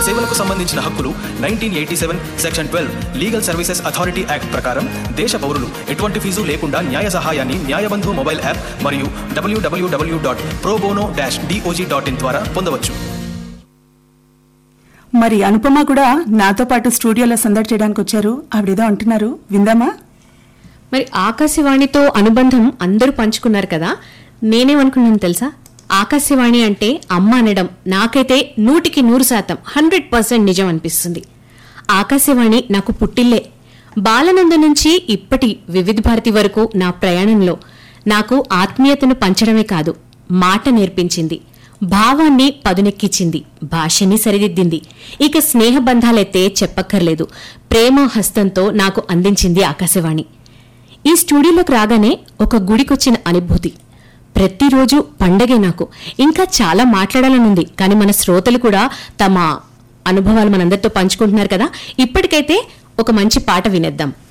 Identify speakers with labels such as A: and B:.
A: సేవలకు సంబంధించిన హక్కులు nineteen eighty seven section twelve legal services authority act ప్రకారం దేశ పౌరులు ఎటువంటి ఫీజు లేకుండా న్యాయ సహాయాన్ని న్యాయబంధు మొబైల్ యాప్ మరియు WWW dot probono dash DOJ dot in ద్వారా పొందవచ్చు
B: మరి అనుపమ కూడా నాతో పాటు స్టూడియోలో సందడి చేయడానికి వచ్చారు ఆవిడేదో అంటున్నారు విందామా
C: మరి ఆకాశవాణితో అనుబంధం అందరూ పంచుకున్నారు కదా నేనేమనుకున్నాను తెలుసా ఆకాశవాణి అంటే అమ్మ అనడం నాకైతే నూటికి నూరు శాతం హండ్రెడ్ పర్సెంట్ నిజం అనిపిస్తుంది ఆకాశవాణి నాకు పుట్టిల్లే బాలనంద నుంచి ఇప్పటి వివిధ భారతి వరకు నా ప్రయాణంలో నాకు ఆత్మీయతను పంచడమే కాదు మాట నేర్పించింది భావాన్ని పదునెక్కించింది భాషని సరిదిద్దింది ఇక స్నేహ బంధాలైతే చెప్పక్కర్లేదు ప్రేమ హస్తంతో నాకు అందించింది ఆకాశవాణి ఈ స్టూడియోలోకి రాగానే ఒక గుడికొచ్చిన అనుభూతి ప్రతిరోజు పండగే నాకు ఇంకా చాలా మాట్లాడాలనుంది కానీ మన శ్రోతలు కూడా తమ అనుభవాలు మనందరితో పంచుకుంటున్నారు కదా ఇప్పటికైతే ఒక మంచి పాట వినేద్దాం